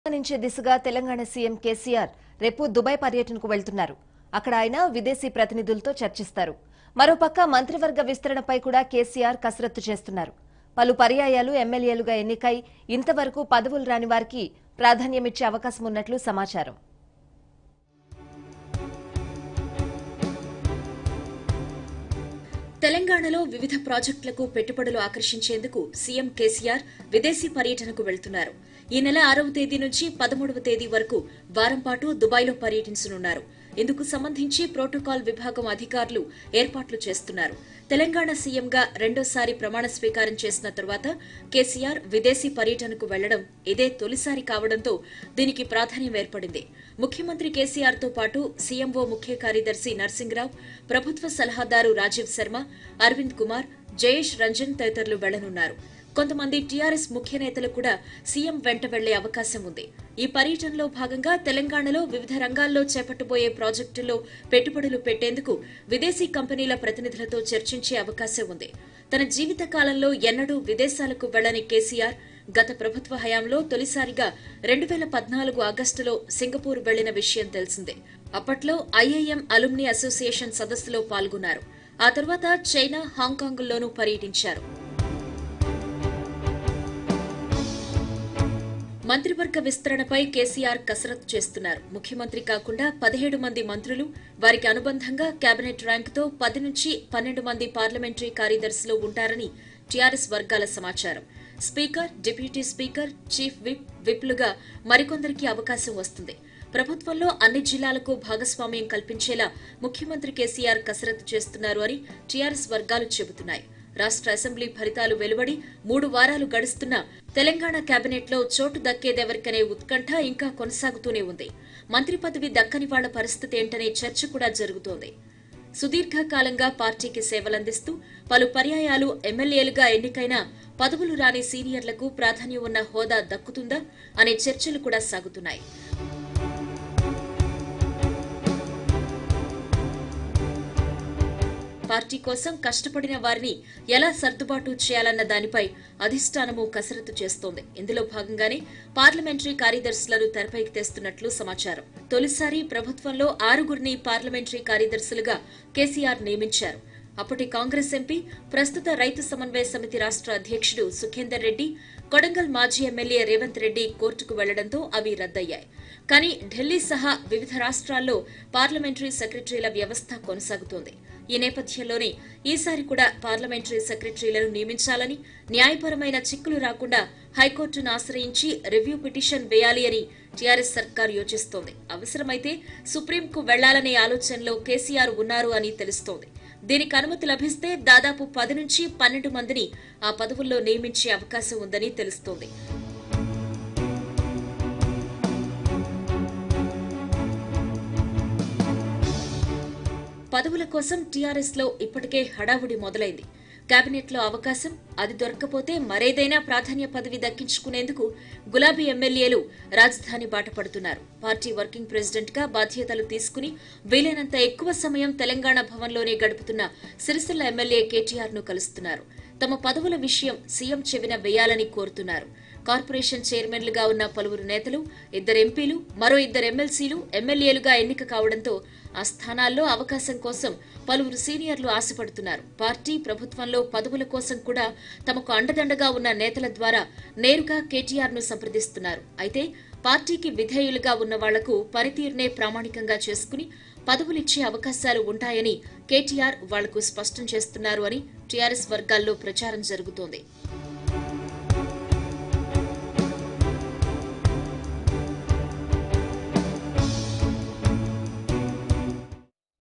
నుంచి దిశగా తెలంగాణ సీఎం కేసీఆర్ రేపు దుబాయ్ పర్యటనకు వెళ్తున్నారు అక్కడ ఆయన విదేశీ ప్రతినిధులతో చర్చిస్తారు మరోపక్క మంత్రివర్గ విస్తరణపై కూడా కేసీఆర్ కసరత్తు చేస్తున్నారు పలు పర్యాయాలు ఎమ్మెల్యేలుగా ఎన్నికై ఇంతవరకు పదవులు రాని వారికి ప్రాధాన్యమిచ్చే అవకాశం ఉన్నట్లు సమాచారం తెలంగాణలో వివిధ ప్రాజెక్టులకు పెట్టుబడులు ఆకర్షించేందుకు సీఎం కేసీఆర్ విదేశీ పర్యటనకు వెళ్తున్నారు ఈ నెల ఆరవ తేదీ నుంచి పదమూడవ తేదీ వరకు వారం పాటు దుబాయ్లో పర్యటించనున్నారు ఇందుకు సంబంధించి ప్రోటోకాల్ విభాగం అధికారులు ఏర్పాట్లు చేస్తున్నారు తెలంగాణ సీఎంగా రెండోసారి ప్రమాణ స్వీకారం చేసిన తరువాత కేసీఆర్ విదేశీ పర్యటనకు వెళ్లడం ఇదే తొలిసారి కావడంతో దీనికి ప్రాధాన్యం ఏర్పడింది ముఖ్యమంత్రి కేసీఆర్ తో పాటు సీఎంఓ ముఖ్య కార్యదర్శి నర్సింగ్రావు ప్రభుత్వ సలహాదారు రాజీవ్ శర్మ అరవింద్ కుమార్ జయేష్ రంజన్ తదితరులు వెళ్లనున్నారు కొంతమంది టీఆర్ఎస్ ముఖ్య నేతలు కూడా సీఎం వెంట వెళ్లే అవకాశం ఉంది ఈ పర్యటనలో భాగంగా తెలంగాణలో వివిధ రంగాల్లో చేపట్టబోయే ప్రాజెక్టుల్లో పెట్టుబడులు పెట్టేందుకు విదేశీ కంపెనీల ప్రతినిధులతో చర్చించే అవకాశం ఉంది తన జీవిత కాలంలో ఎన్నడూ విదేశాలకు వెళ్లని కేసీఆర్ గత ప్రభుత్వ హయాంలో తొలిసారిగా రెండు వేల పద్నాలుగు ఆగస్టులో సింగపూర్ వెళ్లిన విషయం తెలిసిందే అప్పట్లో ఐఐఎం అలుమ్ని అసోసియేషన్ సదస్సులో పాల్గొన్నారు ఆ తర్వాత చైనా హాంకాంగ్లోనూ పర్యటించారు మంత్రివర్గ విస్తరణపై కేసీఆర్ కసరత్తు చేస్తున్నారు ముఖ్యమంత్రి కాకుండా పదిహేడు మంది మంత్రులు వారికి అనుబంధంగా కేబినెట్ ర్యాంకుతో పది నుంచి పన్నెండు మంది పార్లమెంటరీ కార్యదర్శులు ఉంటారని టీఆర్ఎస్ వర్గాల సమాచారం speaker deputy speaker chief whip విప్లుగా మరికొందరికి అవకాశం వస్తుంది ప్రభుత్వంలో అన్ని జిల్లాలకు భాగస్వామ్యం కల్పించేలా ముఖ్యమంత్రి కేసీఆర్ కసరత్తు చేస్తున్నారు అని టీఆర్ఎస్ వర్గాలు చెబుతున్నాయి రాష్ట్ర అసెంబ్లీ ఫలితాలు వెలువడి మూడు వారాలు గడుస్తున్నా తెలంగాణ కేబినెట్లో చోటు దక్కేదెవరికనే ఉత్కంఠ ఇంకా కొనసాగుతూనే ఉంది మంత్రి పదవి దక్కని వాళ్ల పరిస్థితి ఏంటనే చర్చ కూడా జరుగుతోంది సుదీర్ఘకాలంగా పార్టీకి సేవలందిస్తూ పలు పర్యాయాలు ఎమ్మెల్యేలుగా ఎన్నికైన పదవులు రాని సీనియర్లకు ప్రాధాన్యం ఉన్న హోదా దక్కుతుందా అనే చర్చలు కూడా సాగుతున్నాయి పార్టీ కోసం కష్టపడిన వారిని ఎలా సర్దుబాటు చేయాలన్న దానిపై అధిష్టానము కసరత్తు చేస్తోంది ఇందులో భాగంగానే పార్లమెంటరీ కార్యదర్శులను తెరపైకి తెస్తున్నట్లు సమాచారం తొలిసారి ప్రభుత్వంలో ఆరుగురిని పార్లమెంటరీ కార్యదర్శులుగా కేసీఆర్ నియమించారు అప్పటి కాంగ్రెస్ ఎంపీ ప్రస్తుత రైతు సమన్వయ సమితి రాష్ట్ర అధ్యక్షుడు సుఖేందర్ రెడ్డి కొడంగల్ మాజీ ఎమ్మెల్యే రేవంత్ రెడ్డి కోర్టుకు వెళ్లడంతో అవి రద్దయ్యాయి కానీ ఢిల్లీ సహా వివిధ రాష్ట్రాల్లో పార్లమెంటరీ సెక్రటరీల వ్యవస్థ కొనసాగుతోంది ఈ నేపథ్యంలోనే ఈసారి కూడా పార్లమెంటరీ సెక్రటరీలను నియమించాలని న్యాయపరమైన చిక్కులు రాకుండా హైకోర్టును ఆశ్రయించి రివ్యూ పిటిషన్ వేయాలి అని టీఆర్ఎస్ సర్కార్ యోచిస్తోంది అవసరమైతే సుప్రీంకు వెళ్లాలనే ఆలోచనలో కేసీఆర్ ఉన్నారు అని తెలుస్తోంది దీనికి అనుమతి లభిస్తే దాదాపు పది నుంచి పన్నెండు మందిని ఆ పదవుల్లో నియమించే అవకాశం ఉందని తెలుస్తోంది పదవుల కోసం టీఆర్ఎస్ లో ఇప్పటికే హడావుడి మొదలైంది కేబినెట్ లో అవకాశం అది దొరక్కపోతే మరేదైనా ప్రాధాన్య పదవి దక్కించుకునేందుకు గులాబీ ఎమ్మెల్యేలు రాజధాని బాట పడుతున్నారు పార్టీ వర్కింగ్ ప్రెసిడెంట్ గా బాధ్యతలు తీసుకుని వీలైనంత ఎక్కువ సమయం తెలంగాణ భవన్లోనే గడుపుతున్న సిరిసిల్ల ఎమ్మెల్యే కేటీఆర్ ను కలుస్తున్నారు తమ పదవుల విషయం సీఎం చెవిన వేయాలని కోరుతున్నారు కార్పొరేషన్ చైర్మన్లుగా ఉన్న పలువురు నేతలు ఇద్దరు ఎంపీలు మరో ఇద్దరు ఎమ్మెల్సీలు ఎమ్మెల్యేలుగా ఎన్నిక కావడంతో ఆ స్థానాల్లో అవకాశం కోసం పలువురు సీనియర్లు ఆశపడుతున్నారు పార్టీ ప్రభుత్వంలో పదవుల కోసం కూడా తమకు అండదండగా ఉన్న నేతల ద్వారా నేరుగా కేటీఆర్ ను సంప్రదిస్తున్నారు అయితే పార్టీకి విధేయులుగా ఉన్న వాళ్లకు పనితీరునే ప్రామాణికంగా చేసుకుని పదవులిచ్చే అవకాశాలు ఉంటాయని కేటీఆర్ వాళ్లకు స్పష్టం చేస్తున్నారు అని టీఆర్ఎస్ వర్గాల్లో ప్రచారం జరుగుతోంది